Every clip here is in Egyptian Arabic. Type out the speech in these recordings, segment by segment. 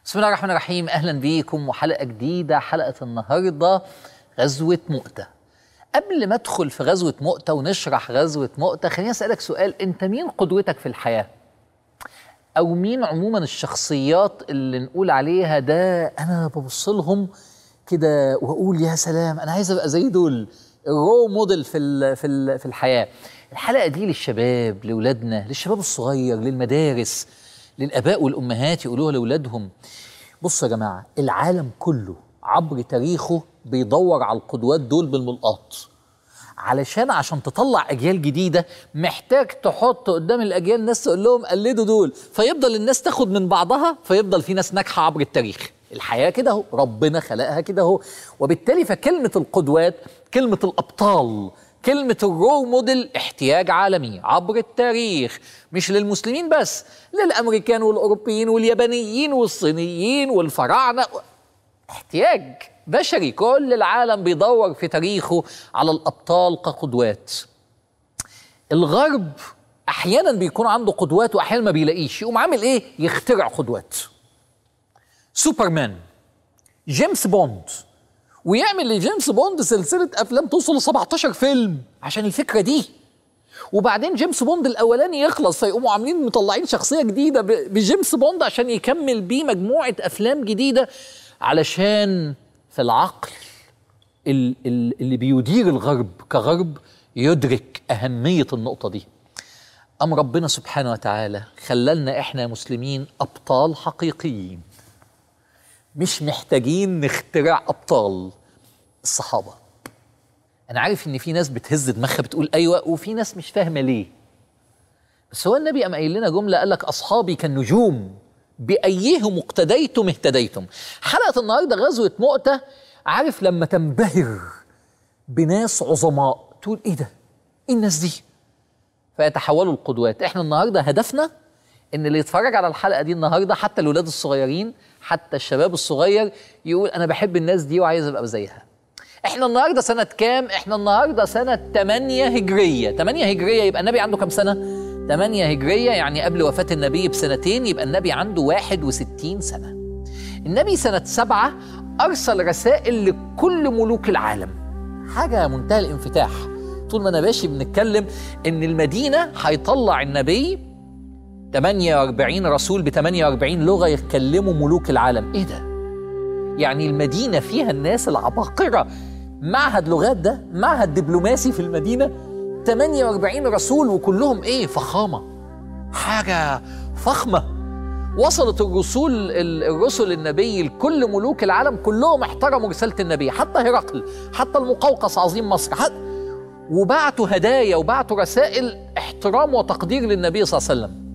بسم الله الرحمن الرحيم اهلا بيكم وحلقه جديده حلقه النهارده غزوه مؤته قبل ما ادخل في غزوه مؤته ونشرح غزوه مؤته خليني اسالك سؤال انت مين قدوتك في الحياه او مين عموما الشخصيات اللي نقول عليها ده انا ببص لهم كده واقول يا سلام انا عايز ابقى زي دول الرو موديل في ال في ال في الحياه الحلقه دي للشباب لاولادنا للشباب الصغير للمدارس للاباء والامهات يقولوها لاولادهم بصوا يا جماعه العالم كله عبر تاريخه بيدور على القدوات دول بالملقاط علشان عشان تطلع اجيال جديده محتاج تحط قدام الاجيال ناس تقول لهم قلدوا دول فيفضل الناس تاخد من بعضها فيفضل في ناس ناجحه عبر التاريخ الحياه كده اهو ربنا خلقها كده اهو وبالتالي فكلمه القدوات كلمه الابطال كلمة الرو موديل احتياج عالمي عبر التاريخ مش للمسلمين بس للأمريكان والأوروبيين واليابانيين والصينيين والفراعنة احتياج بشري كل العالم بيدور في تاريخه على الأبطال كقدوات الغرب أحيانا بيكون عنده قدوات وأحيانا ما بيلاقيش يقوم عامل إيه يخترع قدوات سوبرمان جيمس بوند ويعمل لجيمس بوند سلسله افلام توصل ل 17 فيلم عشان الفكره دي وبعدين جيمس بوند الاولاني يخلص فيقوموا عاملين مطلعين شخصيه جديده بجيمس بوند عشان يكمل بيه مجموعه افلام جديده علشان في العقل اللي بيدير الغرب كغرب يدرك اهميه النقطه دي ام ربنا سبحانه وتعالى خللنا احنا مسلمين ابطال حقيقيين مش محتاجين نخترع ابطال الصحابه انا عارف ان في ناس بتهز دماغها بتقول ايوه وفي ناس مش فاهمه ليه بس هو النبي قام قايل لنا جمله قال لك اصحابي كالنجوم بايهم اقتديتم اهتديتم حلقه النهارده غزوه مؤته عارف لما تنبهر بناس عظماء تقول ايه ده ايه الناس دي فيتحولوا القدوات احنا النهارده هدفنا ان اللي يتفرج على الحلقه دي النهارده حتى الاولاد الصغيرين حتى الشباب الصغير يقول انا بحب الناس دي وعايز ابقى زيها احنا النهارده سنه كام احنا النهارده سنه 8 هجريه 8 هجريه يبقى النبي عنده كام سنه 8 هجريه يعني قبل وفاه النبي بسنتين يبقى النبي عنده 61 سنه النبي سنه سبعة ارسل رسائل لكل ملوك العالم حاجه منتهى الانفتاح طول ما انا ماشي بنتكلم ان المدينه هيطلع النبي 48 رسول ب 48 لغه يتكلموا ملوك العالم ايه ده يعني المدينه فيها الناس العباقره معهد لغات ده معهد دبلوماسي في المدينه 48 رسول وكلهم ايه فخامه حاجه فخمه وصلت الرسول الرسل النبي لكل ملوك العالم كلهم احترموا رساله النبي حتى هرقل حتى المقوقس عظيم مصر حتى وبعتوا هدايا وبعتوا رسائل احترام وتقدير للنبي صلى الله عليه وسلم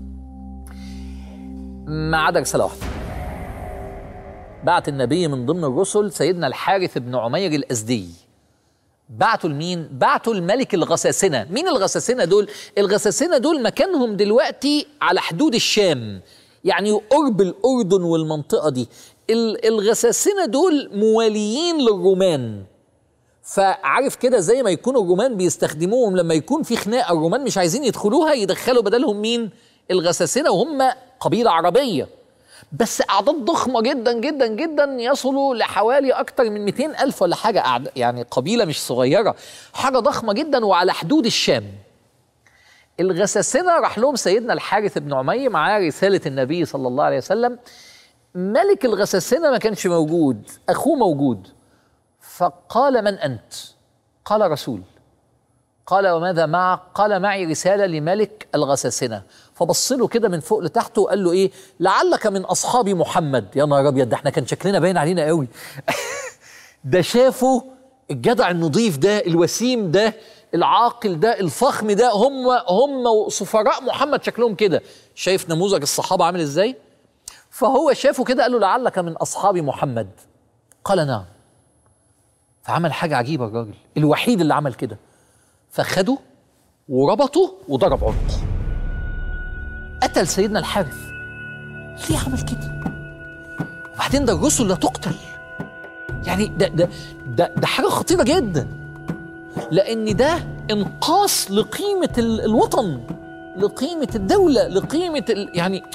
ما عدا رساله واحده بعت النبي من ضمن الرسل سيدنا الحارث بن عمير الازدي بعتوا لمين؟ بعتوا الملك الغساسنه، مين الغساسنه دول؟ الغساسنه دول مكانهم دلوقتي على حدود الشام يعني قرب الاردن والمنطقه دي الغساسنه دول مواليين للرومان فعارف كده زي ما يكونوا الرومان بيستخدموهم لما يكون في خناقه الرومان مش عايزين يدخلوها يدخلوا بدلهم مين؟ الغساسنه وهم قبيلة عربية بس أعداد ضخمة جدا جدا جدا يصلوا لحوالي أكتر من 200 ألف ولا حاجة يعني قبيلة مش صغيرة حاجة ضخمة جدا وعلى حدود الشام الغساسنة راح لهم سيدنا الحارث بن عمي معاه رسالة النبي صلى الله عليه وسلم ملك الغساسنة ما كانش موجود أخوه موجود فقال من أنت قال رسول قال وماذا معك قال معي رسالة لملك الغساسنة فبص له كده من فوق لتحت وقال له ايه لعلك من اصحاب محمد يا نهار ابيض ده احنا كان شكلنا باين علينا قوي ده شافه الجدع النظيف ده الوسيم ده العاقل ده الفخم ده هم هم سفراء محمد شكلهم كده شايف نموذج الصحابه عامل ازاي فهو شافه كده قال له لعلك من اصحاب محمد قال نعم فعمل حاجه عجيبه الراجل الوحيد اللي عمل كده فخده وربطه وضرب عنقه قتل سيدنا الحارث ليه عمل كده وبعدين ده الرسل لا تقتل يعني ده ده ده, ده حاجه خطيره جدا لان ده انقاص لقيمه الوطن لقيمه الدوله لقيمه ال يعني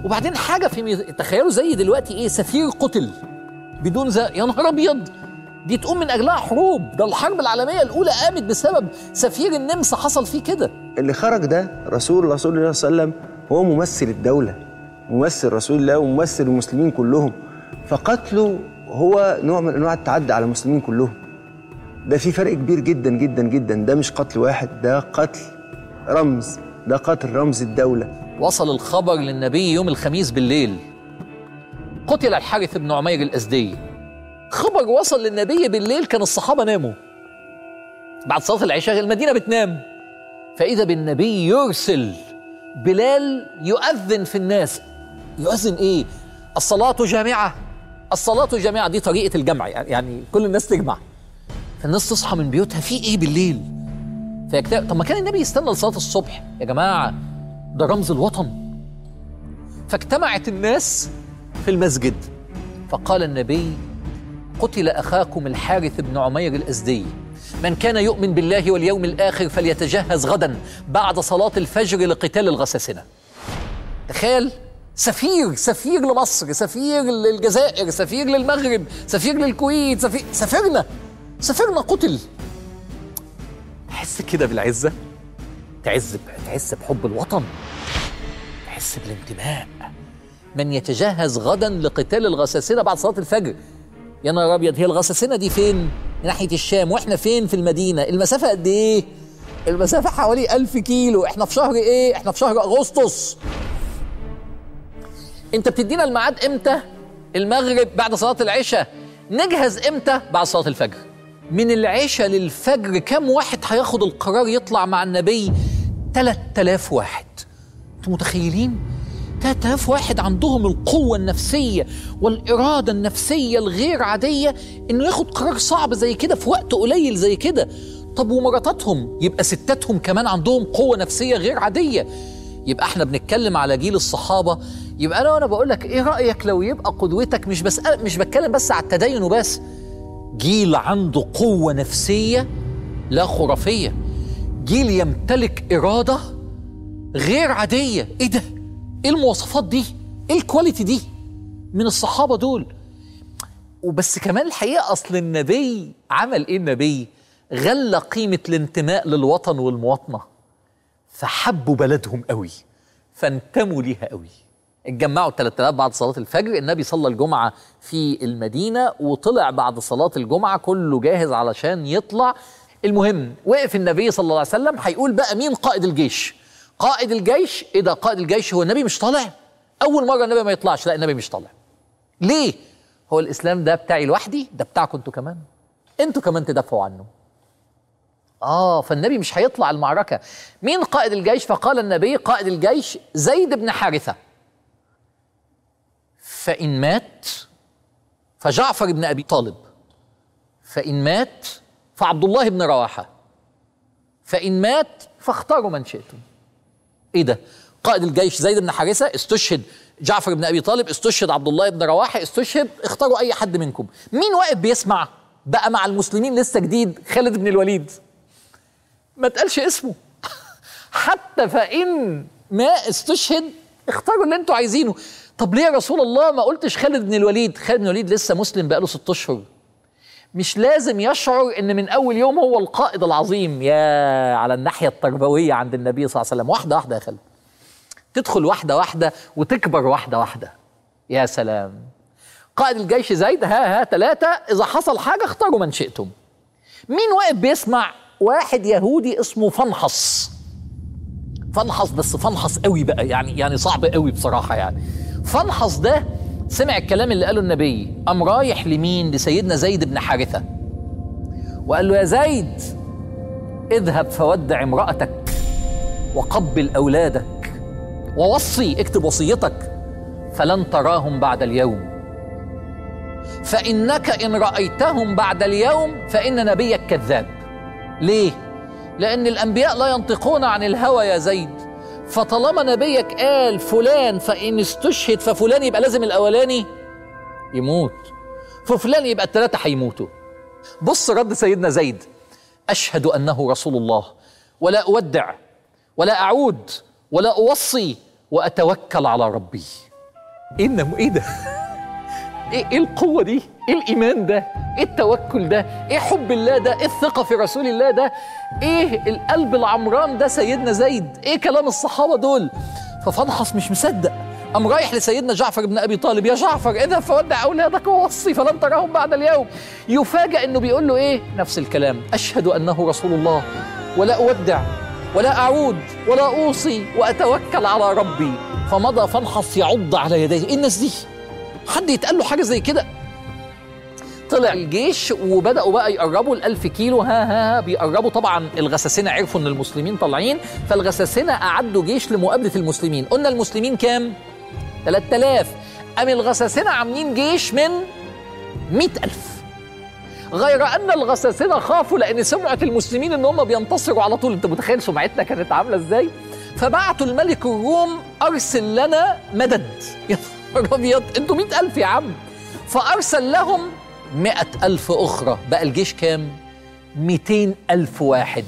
وبعدين حاجه في مي... تخيلوا زي دلوقتي ايه سفير قتل بدون ز... يا نهار ابيض دي تقوم من اجلها حروب ده الحرب العالميه الاولى قامت بسبب سفير النمسا حصل فيه كده اللي خرج ده رسول الله صلى الله عليه وسلم هو ممثل الدولة ممثل رسول الله وممثل المسلمين كلهم فقتله هو نوع من انواع التعدي على المسلمين كلهم ده في فرق كبير جدا جدا جدا ده مش قتل واحد ده قتل رمز ده قتل رمز الدولة وصل الخبر للنبي يوم الخميس بالليل قتل الحارث بن عمير الأزدي خبر وصل للنبي بالليل كان الصحابة ناموا بعد صلاة العشاء المدينة بتنام فإذا بالنبي يرسل بلال يؤذن في الناس يؤذن إيه؟ الصلاة جامعة الصلاة جامعة دي طريقة الجمع يعني, يعني كل الناس تجمع فالناس تصحى من بيوتها في إيه بالليل؟ فيكتب طب ما كان النبي يستنى لصلاة الصبح يا جماعة ده رمز الوطن فاجتمعت الناس في المسجد فقال النبي قتل اخاكم الحارث بن عمير الازدي من كان يؤمن بالله واليوم الاخر فليتجهز غدا بعد صلاه الفجر لقتال الغساسنه تخيل سفير سفير لمصر سفير للجزائر سفير للمغرب سفير للكويت سفير سفيرنا سفيرنا قتل تحس كده بالعزه تعز تحس بحب الوطن تحس بالانتماء من يتجهز غدا لقتال الغساسنه بعد صلاه الفجر يا نهار ابيض هي الغساسنه دي فين؟ ناحيه الشام واحنا فين في المدينه؟ المسافه قد ايه؟ المسافه حوالي ألف كيلو احنا في شهر ايه؟ احنا في شهر اغسطس انت بتدينا الميعاد امتى؟ المغرب بعد صلاه العشاء نجهز امتى؟ بعد صلاه الفجر من العشاء للفجر كم واحد هياخد القرار يطلع مع النبي 3000 واحد انتوا متخيلين 3000 واحد عندهم القوة النفسية والإرادة النفسية الغير عادية إنه ياخد قرار صعب زي كده في وقت قليل زي كده طب ومراتاتهم يبقى ستاتهم كمان عندهم قوة نفسية غير عادية يبقى احنا بنتكلم على جيل الصحابة يبقى أنا وأنا بقول لك إيه رأيك لو يبقى قدوتك مش بس مش بتكلم بس على التدين وبس جيل عنده قوة نفسية لا خرافية جيل يمتلك إرادة غير عادية إيه ده؟ إيه المواصفات دي؟ إيه الكواليتي دي؟ من الصحابة دول وبس كمان الحقيقة أصل النبي عمل إيه النبي؟ غلى قيمة الانتماء للوطن والمواطنة فحبوا بلدهم قوي فانتموا ليها قوي اتجمعوا 3000 بعد صلاة الفجر النبي صلى الجمعة في المدينة وطلع بعد صلاة الجمعة كله جاهز علشان يطلع المهم وقف النبي صلى الله عليه وسلم هيقول بقى مين قائد الجيش قائد الجيش ايه ده قائد الجيش هو النبي مش طالع اول مرة النبي ما يطلعش لا النبي مش طالع ليه هو الاسلام ده بتاعي لوحدي ده بتاعكم انتوا كمان انتوا كمان تدافعوا عنه اه فالنبي مش هيطلع المعركة مين قائد الجيش فقال النبي قائد الجيش زيد بن حارثة فإن مات فجعفر بن أبي طالب فإن مات فعبد الله بن رواحة فإن مات فاختاروا من شئتم إيه ده قائد الجيش زيد بن حارثة استشهد جعفر بن أبي طالب استشهد عبد الله بن رواحة استشهد اختاروا أي حد منكم مين واقف بيسمع بقى مع المسلمين لسه جديد خالد بن الوليد ما تقالش اسمه حتى فإن ما استشهد اختاروا اللي انتوا عايزينه طب ليه يا رسول الله ما قلتش خالد بن الوليد خالد بن الوليد لسه مسلم بقاله ست اشهر مش لازم يشعر ان من اول يوم هو القائد العظيم يا على الناحيه التربويه عند النبي صلى الله عليه وسلم واحده واحده يا خالد تدخل واحده واحده وتكبر واحده واحده يا سلام قائد الجيش زيد ها ها ثلاثه اذا حصل حاجه اختاروا من شئتم مين واقف بيسمع واحد يهودي اسمه فنحص فنحص بس فنحص قوي بقى يعني يعني صعب قوي بصراحه يعني فنحص ده سمع الكلام اللي قاله النبي قام رايح لمين لسيدنا زيد بن حارثه وقال له يا زيد اذهب فودع امرأتك وقبل أولادك ووصي اكتب وصيتك فلن تراهم بعد اليوم فإنك إن رأيتهم بعد اليوم فإن نبيك كذاب ليه؟ لأن الأنبياء لا ينطقون عن الهوى يا زيد فطالما نبيك قال فلان فإن استشهد ففلان يبقى لازم الأولاني يموت ففلان يبقى الثلاثة هيموتوا بص رد سيدنا زيد أشهد أنه رسول الله ولا أودع ولا أعود ولا أوصي وأتوكل على ربي ايه النمو ايه ده ايه ايه القوه دي ايه الايمان ده ايه التوكل ده ايه حب الله ده ايه الثقه في رسول الله ده ايه القلب العمران ده سيدنا زيد ايه كلام الصحابه دول ففنحص مش مصدق قام رايح لسيدنا جعفر بن ابي طالب يا جعفر اذهب فودع اولادك ووصي فلن تراهم بعد اليوم يفاجأ انه بيقول له ايه نفس الكلام اشهد انه رسول الله ولا اودع ولا اعود ولا اوصي واتوكل على ربي فمضى فنحص يعض على يديه ايه الناس دي حد يتقال له حاجه زي كده طلع الجيش وبداوا بقى يقربوا الألف كيلو ها ها ها بيقربوا طبعا الغساسنه عرفوا ان المسلمين طالعين فالغساسنه اعدوا جيش لمقابله المسلمين قلنا المسلمين كام 3000 قام الغساسنه عاملين جيش من 100000 غير ان الغساسنه خافوا لان سمعه المسلمين ان هم بينتصروا على طول انت متخيل سمعتنا كانت عامله ازاي فبعتوا الملك الروم ارسل لنا مدد يا نهار ابيض انتوا 100000 يا عم فارسل لهم مئة ألف أخرى بقى الجيش كام؟ مئتين ألف واحد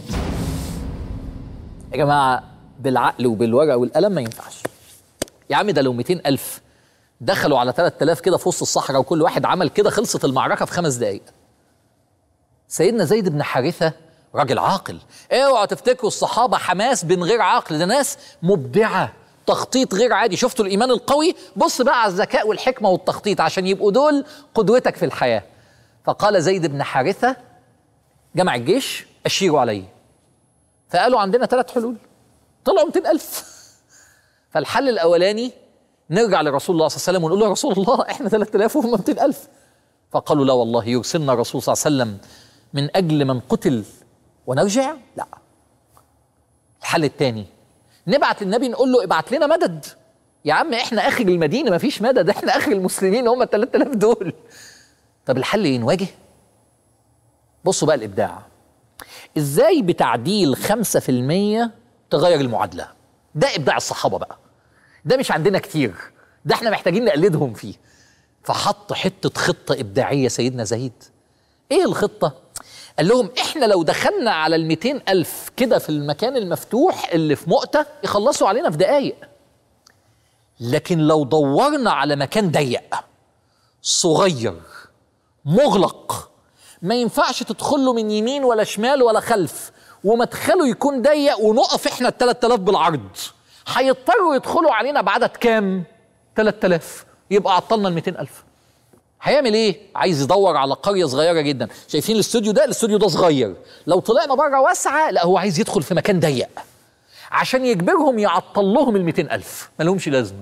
يا جماعة بالعقل وبالورقة والقلم ما ينفعش يا عم ده لو مئتين ألف دخلوا على 3000 كده في وسط الصحراء وكل واحد عمل كده خلصت المعركة في خمس دقايق سيدنا زيد بن حارثة راجل عاقل اوعوا تفتكروا الصحابة حماس بن غير عقل ده ناس مبدعة تخطيط غير عادي شفتوا الإيمان القوي بص بقى على الذكاء والحكمة والتخطيط عشان يبقوا دول قدوتك في الحياة فقال زيد بن حارثة جمع الجيش أشيروا عليه فقالوا عندنا ثلاث حلول طلعوا 200 ألف فالحل الأولاني نرجع لرسول الله صلى الله عليه وسلم ونقول له يا رسول الله احنا 3000 وهم 200 ألف فقالوا لا والله يرسلنا الرسول صلى الله عليه وسلم من أجل من قتل ونرجع لا الحل الثاني نبعت للنبي نقول له ابعت لنا مدد يا عم احنا اخر المدينه مفيش مدد احنا اخر المسلمين هم ال 3000 دول طب الحل ايه نواجه بصوا بقى الابداع ازاي بتعديل 5% تغير المعادله ده ابداع الصحابه بقى ده مش عندنا كتير ده احنا محتاجين نقلدهم فيه فحط حته خطه ابداعيه سيدنا زيد ايه الخطه قال لهم احنا لو دخلنا على ال 200 ألف كده في المكان المفتوح اللي في مؤتة يخلصوا علينا في دقايق لكن لو دورنا على مكان ضيق صغير مغلق ما ينفعش تدخل له من يمين ولا شمال ولا خلف ومدخله يكون ضيق ونقف احنا ال 3000 بالعرض هيضطروا يدخلوا علينا بعدد كام 3000 يبقى عطلنا ال 200000 هيعمل ايه؟ عايز يدور على قريه صغيره جدا، شايفين الاستوديو ده؟ الاستوديو ده صغير، لو طلعنا بره واسعه لا هو عايز يدخل في مكان ضيق عشان يجبرهم يعطل لهم ال 200000 ما لهمش لازمه.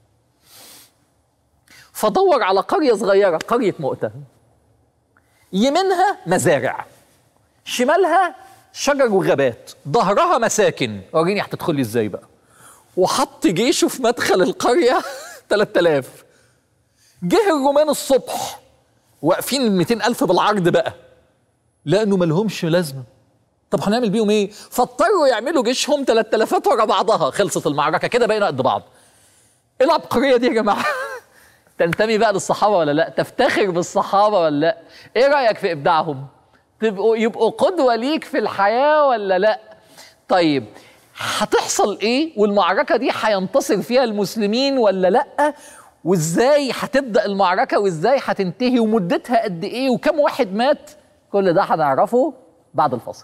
فدور على قريه صغيره، قريه مؤتة. يمينها مزارع. شمالها شجر وغابات، ظهرها مساكن، وريني هتدخل لي ازاي بقى. وحط جيشه في مدخل القريه 3000 جه الرومان الصبح واقفين ال 200 ألف بالعرض بقى لأنه ملهمش لازمة طب هنعمل بيهم ايه؟ فاضطروا يعملوا جيشهم 3000 ورا بعضها خلصت المعركة كده بقينا قد بعض ايه العبقرية دي يا جماعة؟ تنتمي بقى للصحابة ولا لا؟ تفتخر بالصحابة ولا لا؟ ايه رأيك في إبداعهم؟ تبقوا يبقوا قدوة ليك في الحياة ولا لا؟ طيب هتحصل ايه والمعركة دي هينتصر فيها المسلمين ولا لأ وازاي هتبدا المعركه وازاي هتنتهي ومدتها قد ايه وكم واحد مات كل ده هنعرفه بعد الفصل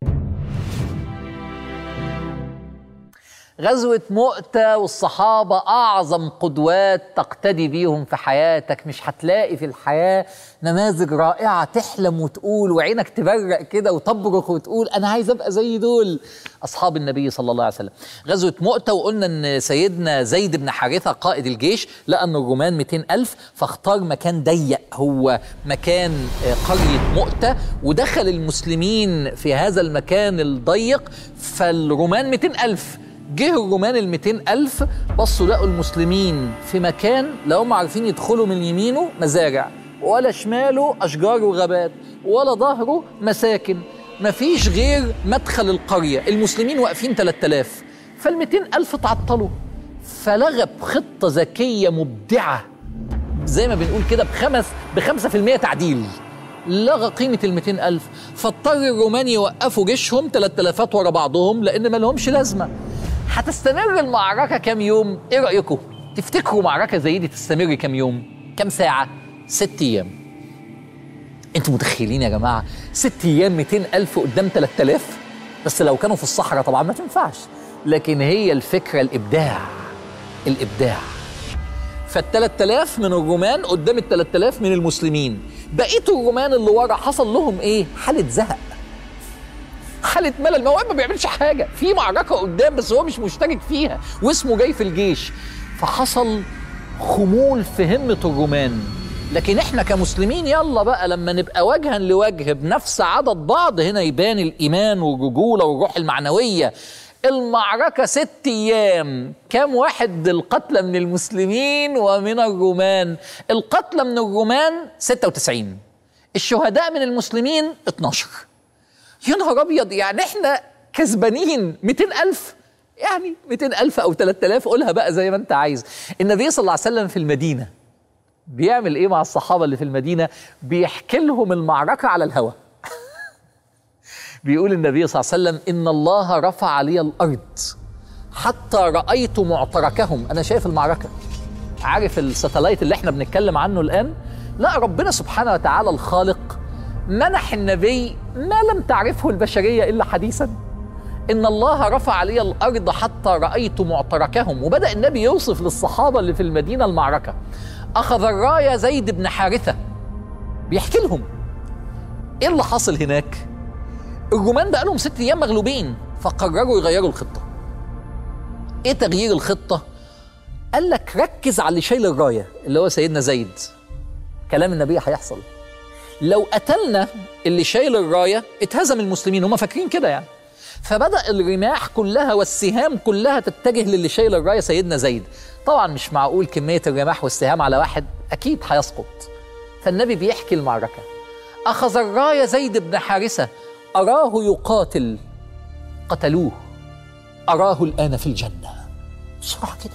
غزوة مؤتة والصحابة أعظم قدوات تقتدي بيهم في حياتك مش هتلاقي في الحياة نماذج رائعة تحلم وتقول وعينك تبرق كده وتبرق وتقول أنا عايز أبقى زي دول أصحاب النبي صلى الله عليه وسلم غزوة مؤتة وقلنا أن سيدنا زيد بن حارثة قائد الجيش لقى أن الرومان 200 ألف فاختار مكان ضيق هو مكان قرية مؤتة ودخل المسلمين في هذا المكان الضيق فالرومان 200 ألف جه الرومان ال 200 ألف بصوا لقوا المسلمين في مكان لا هم عارفين يدخلوا من يمينه مزارع ولا شماله أشجار وغابات ولا ظهره مساكن مفيش غير مدخل القرية المسلمين واقفين 3000 فال 200 ألف تعطلوا فلغى بخطة ذكية مبدعة زي ما بنقول كده بخمس بخمسة في المية تعديل لغى قيمة ال 200 ألف فاضطر الرومان يوقفوا جيشهم 3000 ورا بعضهم لأن ما لهمش لازمة هتستمر المعركة كام يوم؟ إيه رأيكم؟ تفتكروا معركة زي دي تستمر كم يوم كم ساعة ست أيام انتوا متخيلين يا جماعة ست أيام 200 ألف قدام 3000 بس لو كانوا في الصحراء طبعا ما تنفعش لكن هي الفكرة الإبداع الإبداع فال 3000 من الرومان قدام ال 3000 من المسلمين بقيه الرومان اللي ورا حصل لهم ايه حاله زهق حاله ملل ما هو ما بيعملش حاجه في معركه قدام بس هو مش مشترك فيها واسمه جاي في الجيش فحصل خمول في همه الرومان لكن احنا كمسلمين يلا بقى لما نبقى وجها لوجه بنفس عدد بعض هنا يبان الايمان والرجوله والروح المعنويه المعركة ست أيام كم واحد القتلى من المسلمين ومن الرومان القتلى من الرومان 96 الشهداء من المسلمين 12 يا نهار أبيض يعني احنا كسبانين 200 ألف يعني 200 ألف أو 3000 قولها بقى زي ما أنت عايز النبي صلى الله عليه وسلم في المدينة بيعمل إيه مع الصحابة اللي في المدينة بيحكي لهم المعركة على الهوى بيقول النبي صلى الله عليه وسلم إن الله رفع لي الأرض حتى رأيت معتركهم أنا شايف المعركة عارف الساتلايت اللي احنا بنتكلم عنه الآن لا ربنا سبحانه وتعالى الخالق منح النبي ما لم تعرفه البشرية إلا حديثا إن الله رفع لي الأرض حتى رأيت معتركهم وبدأ النبي يوصف للصحابة اللي في المدينة المعركة أخذ الراية زيد بن حارثة بيحكي لهم إيه اللي حاصل هناك؟ الرومان بقى لهم ست ايام مغلوبين فقرروا يغيروا الخطه ايه تغيير الخطه قال لك ركز على اللي شايل الرايه اللي هو سيدنا زيد كلام النبي هيحصل لو قتلنا اللي شايل الرايه اتهزم المسلمين هم فاكرين كده يعني فبدا الرماح كلها والسهام كلها تتجه للي شايل الرايه سيدنا زيد طبعا مش معقول كميه الرماح والسهام على واحد اكيد هيسقط فالنبي بيحكي المعركه اخذ الرايه زيد بن حارثه أراه يقاتل قتلوه أراه الآن في الجنة بسرعة كده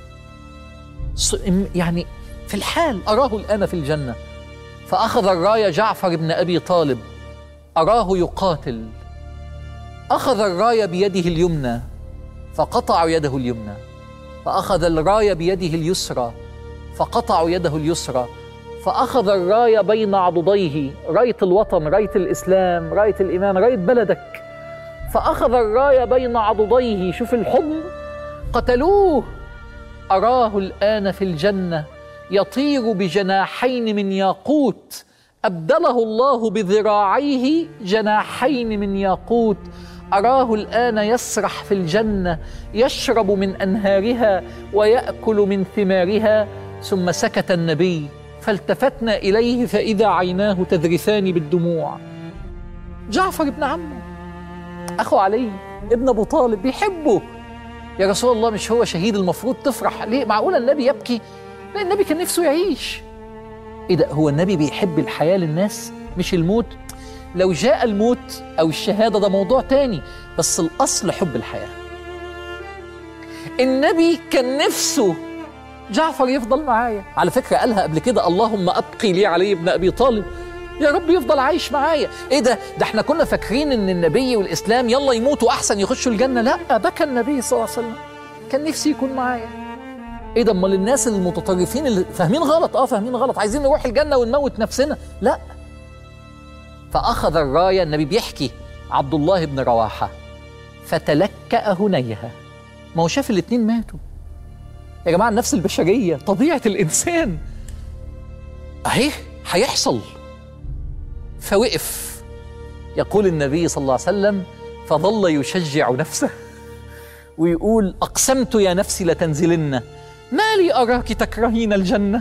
يعني في الحال أراه الآن في الجنة فأخذ الراية جعفر بن أبي طالب أراه يقاتل أخذ الراية بيده اليمنى فقطع يده اليمنى فأخذ الراية بيده اليسرى فقطع يده اليسرى فأخذ الراية بين عضديه راية الوطن راية الإسلام راية الإيمان راية بلدك فأخذ الراية بين عضديه شوف الحضن قتلوه أراه الآن في الجنة يطير بجناحين من ياقوت أبدله الله بذراعيه جناحين من ياقوت أراه الآن يسرح في الجنة يشرب من أنهارها ويأكل من ثمارها ثم سكت النبي فالتفتنا اليه فاذا عيناه تذرفان بالدموع جعفر ابن عمه اخو علي ابن ابو طالب بيحبه يا رسول الله مش هو شهيد المفروض تفرح ليه معقوله النبي يبكي لا النبي كان نفسه يعيش ايه ده هو النبي بيحب الحياه للناس مش الموت لو جاء الموت او الشهاده ده موضوع تاني بس الاصل حب الحياه النبي كان نفسه جعفر يفضل معايا على فكرة قالها قبل كده اللهم أبقي لي علي بن أبي طالب يا رب يفضل عايش معايا ايه ده ده احنا كنا فاكرين ان النبي والاسلام يلا يموتوا احسن يخشوا الجنه لا ده كان النبي صلى الله عليه وسلم كان نفسي يكون معايا ايه ده امال الناس المتطرفين اللي فاهمين غلط اه فاهمين غلط عايزين نروح الجنه ونموت نفسنا لا فاخذ الرايه النبي بيحكي عبد الله بن رواحه فتلكأ هنيها ما هو شاف الاتنين ماتوا يا جماعه النفس البشريه طبيعه الانسان اهي هيحصل فوقف يقول النبي صلى الله عليه وسلم فظل يشجع نفسه ويقول اقسمت يا نفسي لتنزلن ما لي اراك تكرهين الجنه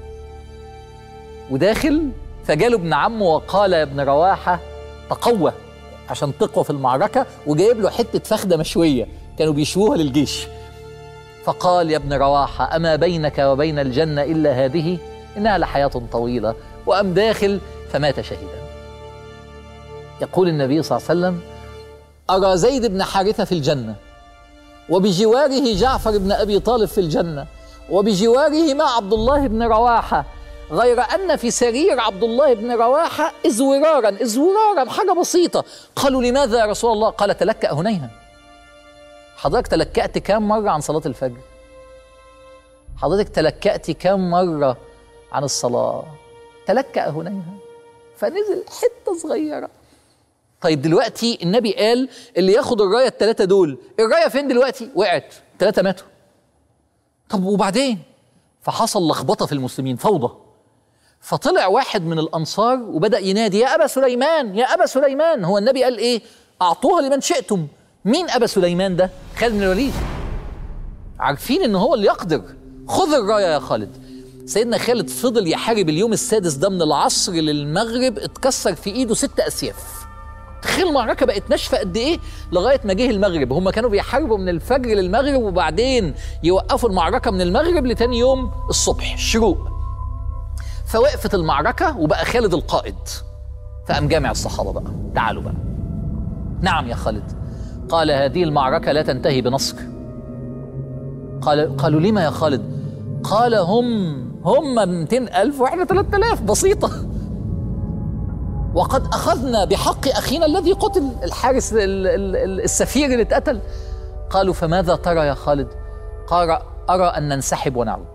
وداخل فجاله ابن عمه وقال يا ابن رواحه تقوى عشان تقوى في المعركه وجايب له حته فخده مشويه كانوا بيشووها للجيش فقال يا ابن رواحة أما بينك وبين الجنة إلا هذه إنها لحياة طويلة وأم داخل فمات شهيدا يقول النبي صلى الله عليه وسلم أرى زيد بن حارثة في الجنة وبجواره جعفر بن أبي طالب في الجنة وبجواره مع عبد الله بن رواحة غير أن في سرير عبد الله بن رواحة إزورارا إزورارا حاجة بسيطة قالوا لماذا يا رسول الله قال تلكأ هنيها حضرتك تلكأت كام مرة عن صلاة الفجر حضرتك تلكأتي كم مرة عن الصلاة تلكأ هنيها فنزل حتة صغيرة طيب دلوقتي النبي قال اللي ياخد الراية التلاتة دول الراية فين دلوقتي وقعت تلاتة ماتوا طب وبعدين فحصل لخبطة في المسلمين فوضى فطلع واحد من الأنصار وبدأ ينادي يا أبا سليمان يا أبا سليمان هو النبي قال إيه أعطوها لمن شئتم مين أبا سليمان ده خالد بن الوليد عارفين إن هو اللي يقدر خذ الراية يا خالد سيدنا خالد فضل يحارب اليوم السادس ده من العصر للمغرب اتكسر في ايده ست اسياف تخيل المعركة بقت ناشفة قد إيه لغاية ما جه المغرب هم كانوا بيحاربوا من الفجر للمغرب وبعدين يوقفوا المعركة من المغرب لتاني يوم الصبح الشروق فوقفت المعركة وبقى خالد القائد فقام جامع الصحابة بقى تعالوا بقى نعم يا خالد قال هذه المعركة لا تنتهي بنصر قال قالوا لما يا خالد قال هم هم 200 ألف وإحنا 3000 بسيطة وقد أخذنا بحق أخينا الذي قتل الحارس ال- ال- ال- السفير اللي اتقتل قالوا فماذا ترى يا خالد قال أرى أن ننسحب ونعود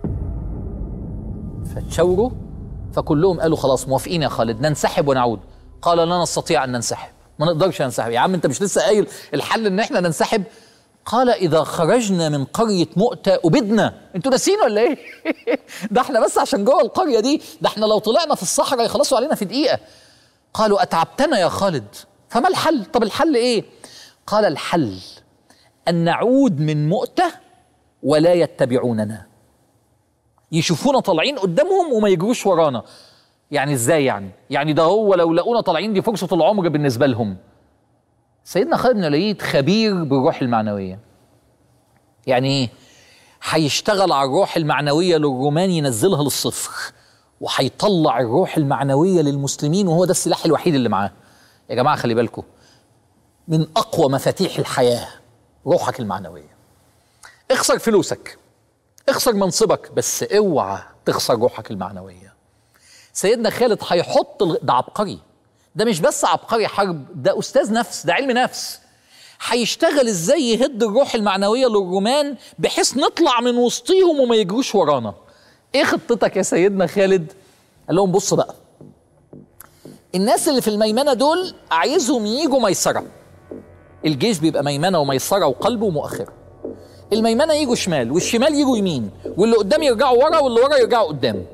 فتشاوروا فكلهم قالوا خلاص موافقين يا خالد ننسحب ونعود قال لا نستطيع أن ننسحب ما نقدرش ننسحب يا عم أنت مش لسه قايل الحل إن إحنا ننسحب قال إذا خرجنا من قرية مؤتة أبدنا أنتوا ناسين ولا إيه؟ ده إحنا بس عشان جوه القرية دي ده إحنا لو طلعنا في الصحراء يخلصوا علينا في دقيقة قالوا أتعبتنا يا خالد فما الحل؟ طب الحل إيه؟ قال الحل أن نعود من مؤتة ولا يتبعوننا يشوفونا طالعين قدامهم وما يجروش ورانا يعني ازاي يعني يعني ده هو لو لقونا طالعين دي فرصة العمر بالنسبة لهم سيدنا خالد بن الوليد خبير بالروح المعنوية يعني ايه هيشتغل على الروح المعنوية للرومان ينزلها للصفر وهيطلع الروح المعنوية للمسلمين وهو ده السلاح الوحيد اللي معاه يا جماعة خلي بالكم من أقوى مفاتيح الحياة روحك المعنوية اخسر فلوسك اخسر منصبك بس اوعى تخسر روحك المعنوية سيدنا خالد هيحط الغ- ده عبقري ده مش بس عبقري حرب ده أستاذ نفس ده علم نفس هيشتغل ازاي يهد الروح المعنوية للرومان بحيث نطلع من وسطيهم وما يجروش ورانا ايه خطتك يا سيدنا خالد قال لهم بص بقى الناس اللي في الميمنة دول عايزهم يجوا ميسرة الجيش بيبقى ميمنة وميسرة وقلب ومؤخرة الميمنة يجوا شمال والشمال يجوا يمين واللي قدام يرجعوا ورا واللي ورا يرجعوا قدام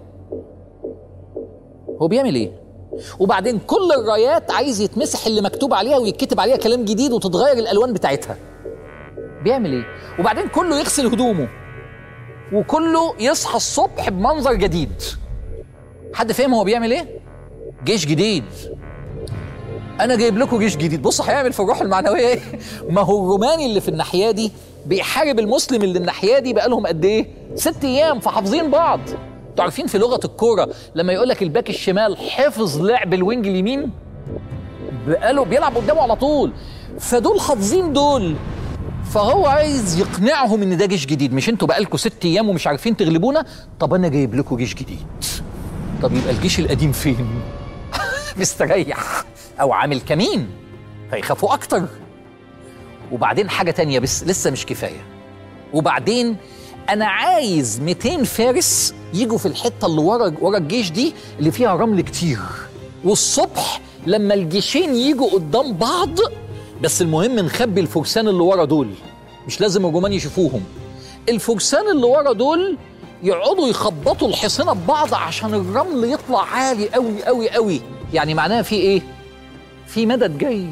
هو بيعمل ايه وبعدين كل الرايات عايز يتمسح اللي مكتوب عليها ويتكتب عليها كلام جديد وتتغير الالوان بتاعتها بيعمل ايه وبعدين كله يغسل هدومه وكله يصحى الصبح بمنظر جديد حد فاهم هو بيعمل ايه جيش جديد انا جايب لكم جيش جديد بص هيعمل في الروح المعنويه ايه ما هو الروماني اللي في الناحيه دي بيحارب المسلم اللي الناحيه دي بقالهم قد ايه ست ايام فحافظين بعض انتوا عارفين في لغه الكوره لما يقول لك الباك الشمال حفظ لعب الوينج اليمين بقاله بيلعب قدامه على طول فدول حافظين دول فهو عايز يقنعهم ان ده جيش جديد مش انتوا بقالكم ست ايام ومش عارفين تغلبونا طب انا جايب لكم جيش جديد طب يبقى الجيش القديم فين مستريح او عامل كمين فيخافوا اكتر وبعدين حاجه تانية بس لسه مش كفايه وبعدين انا عايز 200 فارس يجوا في الحته اللي ورا ورا الجيش دي اللي فيها رمل كتير والصبح لما الجيشين يجوا قدام بعض بس المهم نخبي الفرسان اللي ورا دول مش لازم الرومان يشوفوهم الفرسان اللي ورا دول يقعدوا يخبطوا الحصينه ببعض عشان الرمل يطلع عالي قوي قوي قوي يعني معناها في ايه في مدد جاي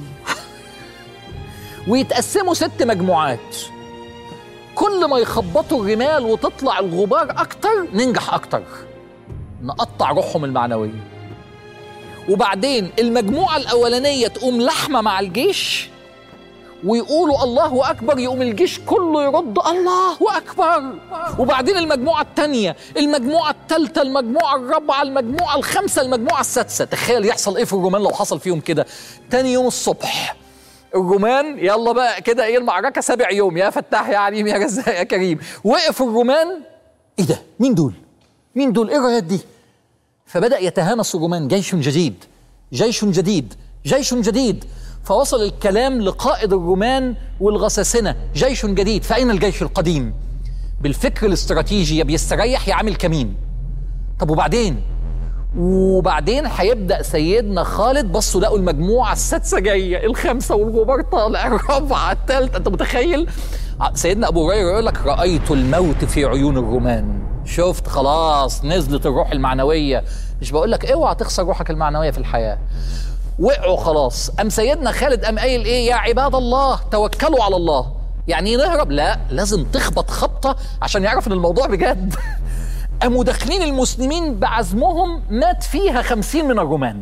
ويتقسموا ست مجموعات كل ما يخبطوا الرمال وتطلع الغبار اكتر ننجح اكتر نقطع روحهم المعنويه وبعدين المجموعه الاولانيه تقوم لحمه مع الجيش ويقولوا الله اكبر يقوم الجيش كله يرد الله اكبر وبعدين المجموعه الثانيه المجموعه الثالثه المجموعه الرابعه المجموعه الخامسه المجموعه السادسه تخيل يحصل ايه في الرومان لو حصل فيهم كده تاني يوم الصبح الرومان يلا بقى كده ايه المعركه سابع يوم يا فتاح يا عليم يا رزاق يا كريم وقف الرومان ايه ده مين دول مين دول ايه الرايات دي فبدا يتهامس الرومان جيش جديد جيش جديد جيش جديد فوصل الكلام لقائد الرومان والغساسنه جيش جديد فاين الجيش القديم بالفكر الاستراتيجي يا بيستريح يا عامل كمين طب وبعدين وبعدين هيبدا سيدنا خالد بصوا لقوا المجموعه السادسه جايه الخامسه والغبار طالع الرابعه الثالثه انت متخيل سيدنا ابو هريره يقول لك رايت الموت في عيون الرومان شفت خلاص نزلت الروح المعنويه مش بقول لك اوعى تخسر روحك المعنويه في الحياه وقعوا خلاص ام سيدنا خالد ام قايل ايه يا عباد الله توكلوا على الله يعني نهرب لا لازم تخبط خبطه عشان يعرف ان الموضوع بجد قاموا داخلين المسلمين بعزمهم مات فيها خمسين من الرومان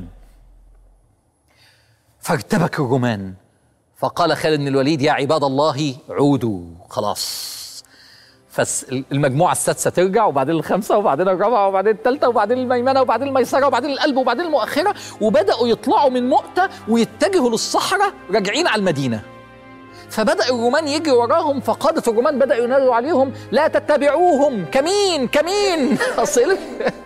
فارتبك الرومان فقال خالد بن الوليد يا عباد الله عودوا خلاص فالمجموعة السادسة ترجع وبعدين الخامسة وبعدين الرابعة وبعدين الثالثة وبعدين الميمنة وبعدين الميسرة وبعدين القلب وبعدين المؤخرة وبدأوا يطلعوا من مؤتة ويتجهوا للصحراء راجعين على المدينة فبدأ الرومان يجري وراهم فقادة الرومان بدأوا ينادوا عليهم لا تتبعوهم كمين كمين أصل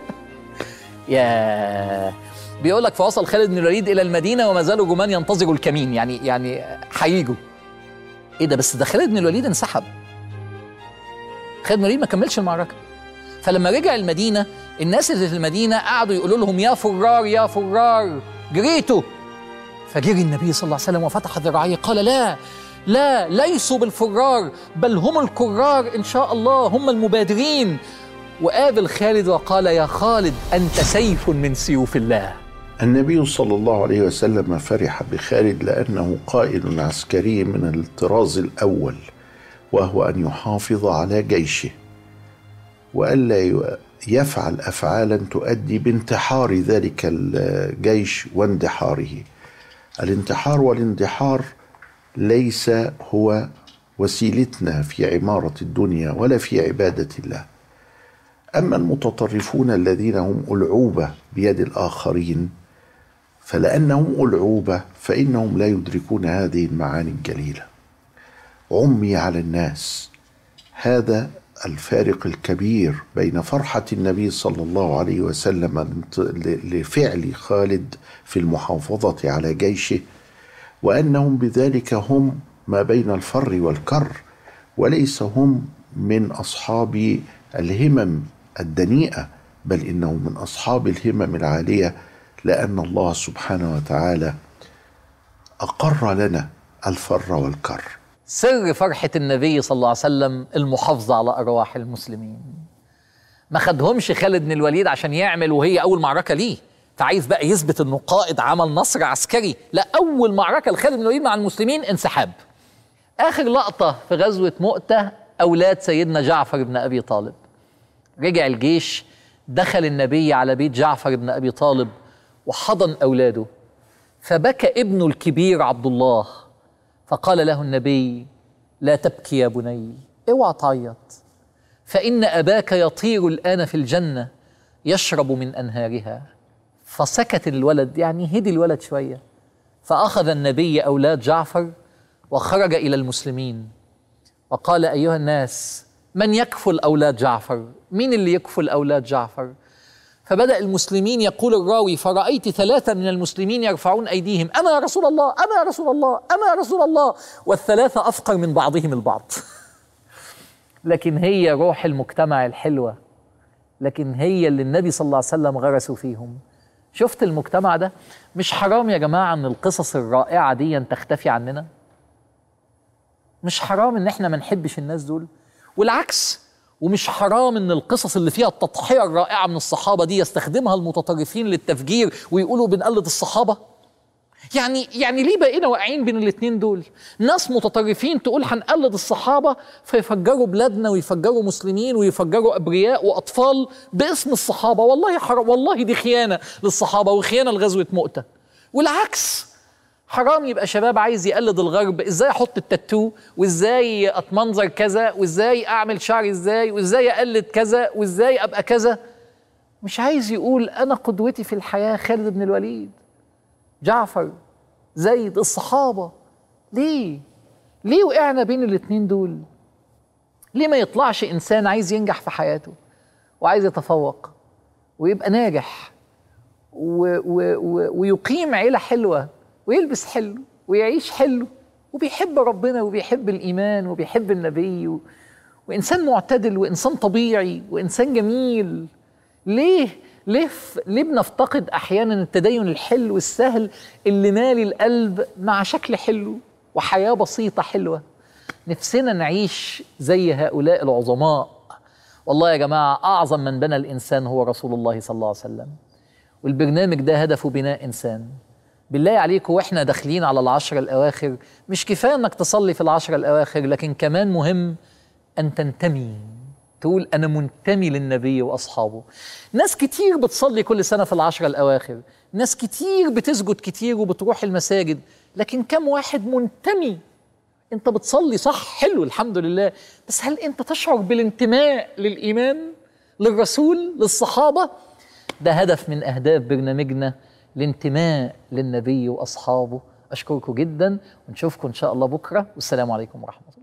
يا بيقول لك فوصل خالد بن الوليد إلى المدينة وما زالوا الرومان ينتظروا الكمين يعني يعني هيجوا إيه ده بس ده خالد بن الوليد انسحب خالد بن الوليد ما كملش المعركة فلما رجع المدينة الناس اللي في المدينة قعدوا يقولوا لهم يا فرار يا فرار جريتوا فجري النبي صلى الله عليه وسلم وفتح ذراعيه قال لا لا ليسوا بالفرار بل هم الكرار ان شاء الله هم المبادرين وقابل خالد وقال يا خالد انت سيف من سيوف الله النبي صلى الله عليه وسلم فرح بخالد لانه قائد عسكري من الطراز الاول وهو ان يحافظ على جيشه والا يفعل افعالا تؤدي بانتحار ذلك الجيش واندحاره الانتحار والاندحار ليس هو وسيلتنا في عماره الدنيا ولا في عباده الله اما المتطرفون الذين هم العوبه بيد الاخرين فلانهم العوبه فانهم لا يدركون هذه المعاني الجليله عمي على الناس هذا الفارق الكبير بين فرحه النبي صلى الله عليه وسلم لفعل خالد في المحافظه على جيشه وانهم بذلك هم ما بين الفر والكر وليس هم من اصحاب الهمم الدنيئه بل انهم من اصحاب الهمم العاليه لان الله سبحانه وتعالى اقر لنا الفر والكر سر فرحة النبي صلى الله عليه وسلم المحافظة على أرواح المسلمين ما خدهمش خالد بن الوليد عشان يعمل وهي أول معركة ليه فعايز بقى يثبت انه قائد عمل نصر عسكري لا اول معركه لخالد بن الوليد مع المسلمين انسحاب اخر لقطه في غزوه مؤته اولاد سيدنا جعفر بن ابي طالب رجع الجيش دخل النبي على بيت جعفر بن ابي طالب وحضن اولاده فبكى ابنه الكبير عبد الله فقال له النبي لا تبكي يا بني اوعى تعيط فان اباك يطير الان في الجنه يشرب من انهارها فسكت الولد يعني هدي الولد شويه فاخذ النبي اولاد جعفر وخرج الى المسلمين وقال ايها الناس من يكفل اولاد جعفر مين اللي يكفل اولاد جعفر فبدا المسلمين يقول الراوي فرايت ثلاثه من المسلمين يرفعون ايديهم انا يا رسول الله انا يا رسول الله انا يا رسول الله والثلاثه افقر من بعضهم البعض لكن هي روح المجتمع الحلوه لكن هي اللي النبي صلى الله عليه وسلم غرسوا فيهم شفت المجتمع ده مش حرام يا جماعه ان القصص الرائعه دي تختفي عننا مش حرام ان احنا ما نحبش الناس دول والعكس ومش حرام ان القصص اللي فيها التضحيه الرائعه من الصحابه دي يستخدمها المتطرفين للتفجير ويقولوا بنقلد الصحابه يعني يعني ليه بقينا واقعين بين الاثنين دول ناس متطرفين تقول هنقلد الصحابه فيفجروا بلادنا ويفجروا مسلمين ويفجروا ابرياء واطفال باسم الصحابه والله حرام والله دي خيانه للصحابه وخيانه لغزوه مؤته والعكس حرام يبقى شباب عايز يقلد الغرب ازاي احط التاتو وازاي اتمنظر كذا وازاي اعمل شعري ازاي وازاي اقلد كذا وازاي ابقى كذا مش عايز يقول انا قدوتي في الحياه خالد بن الوليد جعفر زيد الصحابه ليه ليه وقعنا بين الاتنين دول ليه ما يطلعش انسان عايز ينجح في حياته وعايز يتفوق ويبقى ناجح و و و ويقيم عيله حلوه ويلبس حلو ويعيش حلو وبيحب ربنا وبيحب الإيمان وبيحب النبي و... وانسان معتدل وانسان طبيعي وانسان جميل ليه ليه ف- ليه بنفتقد احيانا التدين الحلو السهل اللي مالي القلب مع شكل حلو وحياه بسيطه حلوه نفسنا نعيش زي هؤلاء العظماء والله يا جماعه اعظم من بنى الانسان هو رسول الله صلى الله عليه وسلم والبرنامج ده هدفه بناء انسان بالله عليكم واحنا داخلين على العشر الاواخر مش كفايه انك تصلي في العشر الاواخر لكن كمان مهم ان تنتمي تقول انا منتمي للنبي واصحابه ناس كتير بتصلي كل سنه في العشر الاواخر ناس كتير بتسجد كتير وبتروح المساجد لكن كم واحد منتمي انت بتصلي صح حلو الحمد لله بس هل انت تشعر بالانتماء للايمان للرسول للصحابه ده هدف من اهداف برنامجنا الانتماء للنبي واصحابه اشكركم جدا ونشوفكم ان شاء الله بكره والسلام عليكم ورحمه الله